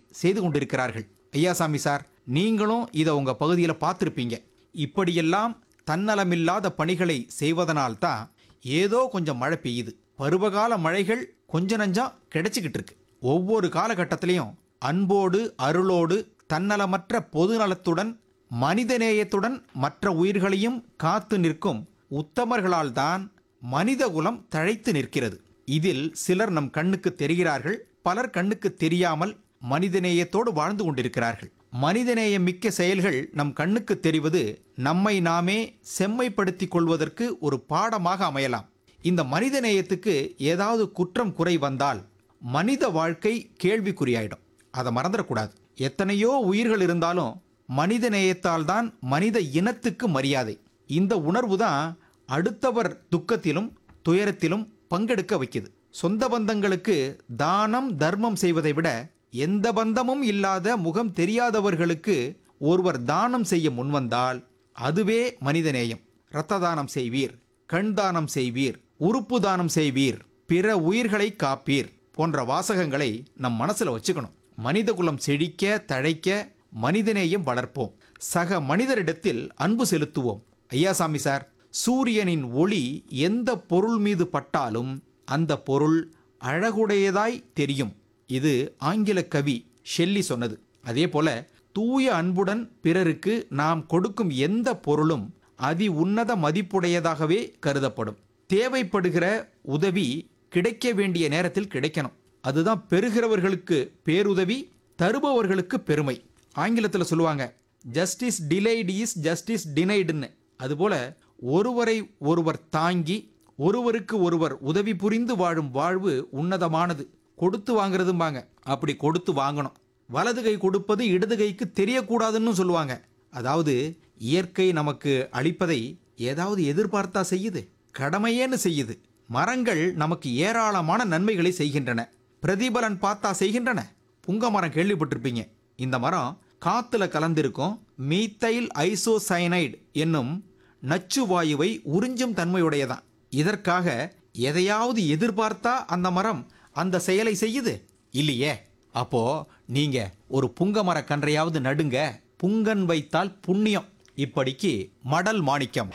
செய்து கொண்டிருக்கிறார்கள் ஐயாசாமி சார் நீங்களும் இதை உங்க பகுதியில் பார்த்துருப்பீங்க இப்படியெல்லாம் தன்னலமில்லாத பணிகளை செய்வதனால்தான் ஏதோ கொஞ்சம் மழை பெய்யுது பருவகால மழைகள் கொஞ்ச நஞ்சம் கிடைச்சிக்கிட்டு இருக்கு ஒவ்வொரு காலகட்டத்திலையும் அன்போடு அருளோடு தன்னலமற்ற பொதுநலத்துடன் மனிதநேயத்துடன் மற்ற உயிர்களையும் காத்து நிற்கும் உத்தமர்களால் தான் மனிதகுலம் தழைத்து நிற்கிறது இதில் சிலர் நம் கண்ணுக்கு தெரிகிறார்கள் பலர் கண்ணுக்கு தெரியாமல் மனிதநேயத்தோடு வாழ்ந்து கொண்டிருக்கிறார்கள் மனிதநேயம் மிக்க செயல்கள் நம் கண்ணுக்கு தெரிவது நம்மை நாமே செம்மைப்படுத்திக் கொள்வதற்கு ஒரு பாடமாக அமையலாம் இந்த மனிதநேயத்துக்கு ஏதாவது குற்றம் குறை வந்தால் மனித வாழ்க்கை கேள்விக்குறியாயிடும் அதை மறந்துடக்கூடாது எத்தனையோ உயிர்கள் இருந்தாலும் மனித நேயத்தால் தான் மனித இனத்துக்கு மரியாதை இந்த உணர்வு தான் அடுத்தவர் துக்கத்திலும் துயரத்திலும் பங்கெடுக்க வைக்குது சொந்த பந்தங்களுக்கு தானம் தர்மம் செய்வதை விட எந்த பந்தமும் இல்லாத முகம் தெரியாதவர்களுக்கு ஒருவர் தானம் செய்ய முன்வந்தால் அதுவே மனிதநேயம் இரத்த தானம் செய்வீர் கண் தானம் செய்வீர் உறுப்பு தானம் செய்வீர் பிற உயிர்களை காப்பீர் போன்ற வாசகங்களை நம் மனசுல வச்சுக்கணும் மனிதகுலம் செழிக்க தழைக்க மனிதநேயம் வளர்ப்போம் சக மனிதரிடத்தில் அன்பு செலுத்துவோம் ஐயாசாமி சார் சூரியனின் ஒளி எந்த பொருள் மீது பட்டாலும் அந்த பொருள் அழகுடையதாய் தெரியும் இது ஆங்கில கவி ஷெல்லி சொன்னது அதே போல தூய அன்புடன் பிறருக்கு நாம் கொடுக்கும் எந்த பொருளும் அதி உன்னத மதிப்புடையதாகவே கருதப்படும் தேவைப்படுகிற உதவி கிடைக்க வேண்டிய நேரத்தில் கிடைக்கணும் அதுதான் பெறுகிறவர்களுக்கு பேருதவி தருபவர்களுக்கு பெருமை ஆங்கிலத்தில் சொல்லுவாங்க ஜஸ்டிஸ் டிலைடு இஸ் ஜஸ்டிஸ் டினைடுன்னு அதுபோல ஒருவரை ஒருவர் தாங்கி ஒருவருக்கு ஒருவர் உதவி புரிந்து வாழும் வாழ்வு உன்னதமானது கொடுத்து வாங்குறதும்பாங்க அப்படி கொடுத்து வாங்கணும் வலது கை கொடுப்பது இடது கைக்கு தெரியக்கூடாதுன்னு சொல்லுவாங்க அதாவது இயற்கை நமக்கு அளிப்பதை ஏதாவது எதிர்பார்த்தா செய்யுது கடமையேன்னு செய்யுது மரங்கள் நமக்கு ஏராளமான நன்மைகளை செய்கின்றன பிரதிபலன் பார்த்தா செய்கின்றன புங்க மரம் கேள்விப்பட்டிருப்பீங்க இந்த மரம் காத்துல கலந்திருக்கும் மீத்தைல் ஐசோசைனைடு என்னும் நச்சு வாயுவை உறிஞ்சும் தன்மையுடையதான் இதற்காக எதையாவது எதிர்பார்த்தா அந்த மரம் அந்த செயலை செய்யுது இல்லையே அப்போ நீங்க ஒரு புங்க மர கன்றையாவது நடுங்க புங்கன் வைத்தால் புண்ணியம் இப்படிக்கு மடல் மாணிக்கம்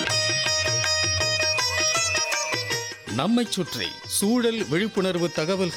நம்மைச் சுற்றி சூழல் விழிப்புணர்வு தகவல்கள்